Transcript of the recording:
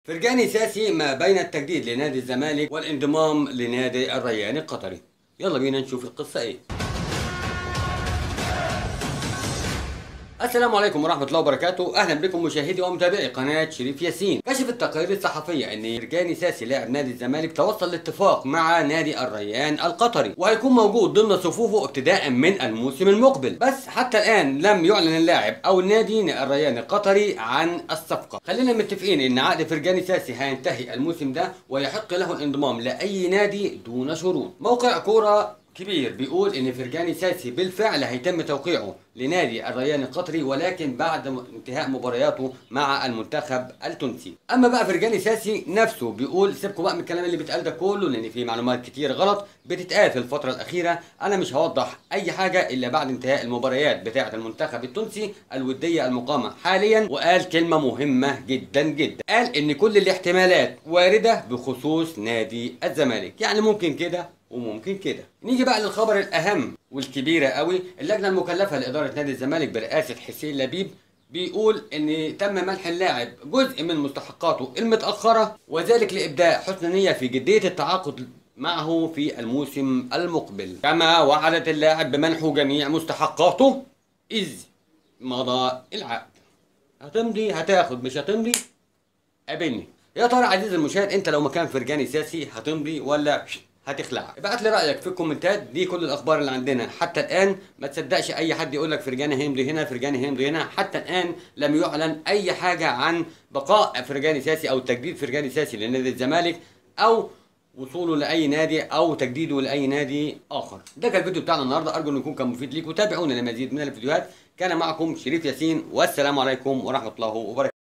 فرجاني ساسي ما بين التجديد لنادي الزمالك والانضمام لنادي الريان القطري يلا بينا نشوف القصة ايه السلام عليكم ورحمة الله وبركاته، أهلا بكم مشاهدي ومتابعي قناة شريف ياسين. كشفت التقارير الصحفية أن فرجاني ساسي لاعب نادي الزمالك توصل لاتفاق مع نادي الريان القطري، وهيكون موجود ضمن صفوفه ابتداء من الموسم المقبل، بس حتى الآن لم يعلن اللاعب أو النادي الريان القطري عن الصفقة. خلينا متفقين أن عقد فرجاني ساسي هينتهي الموسم ده ويحق له الانضمام لأي نادي دون شروط. موقع كورة كبير بيقول ان فرجاني ساسي بالفعل هيتم توقيعه لنادي الريان القطري ولكن بعد انتهاء مبارياته مع المنتخب التونسي اما بقى فرجاني ساسي نفسه بيقول سيبكم بقى من الكلام اللي بيتقال ده كله لان في معلومات كتير غلط بتتقال في الفتره الاخيره انا مش هوضح اي حاجه الا بعد انتهاء المباريات بتاعه المنتخب التونسي الوديه المقامه حاليا وقال كلمه مهمه جدا جدا قال ان كل الاحتمالات وارده بخصوص نادي الزمالك يعني ممكن كده وممكن كده نيجي بقى للخبر الاهم والكبيره قوي اللجنه المكلفه لاداره نادي الزمالك برئاسه حسين لبيب بيقول ان تم منح اللاعب جزء من مستحقاته المتاخره وذلك لابداء حسن نيه في جديه التعاقد معه في الموسم المقبل كما وعدت اللاعب بمنحه جميع مستحقاته اذ مضى العقد هتمضي هتاخد مش هتمضي قابلني يا ترى عزيزي المشاهد انت لو مكان فرجاني ساسي هتمضي ولا هتخلع ابعت لي رايك في الكومنتات دي كل الاخبار اللي عندنا حتى الان ما تصدقش اي حد يقول لك فرجاني هيمضي هنا فرجاني هيمضي هنا حتى الان لم يعلن اي حاجه عن بقاء فرجاني ساسي او تجديد فرجاني ساسي لنادي الزمالك او وصوله لاي نادي او تجديده لاي نادي اخر ده كان الفيديو بتاعنا النهارده ارجو انه يكون كان مفيد ليك وتابعونا لمزيد من الفيديوهات كان معكم شريف ياسين والسلام عليكم ورحمه الله وبركاته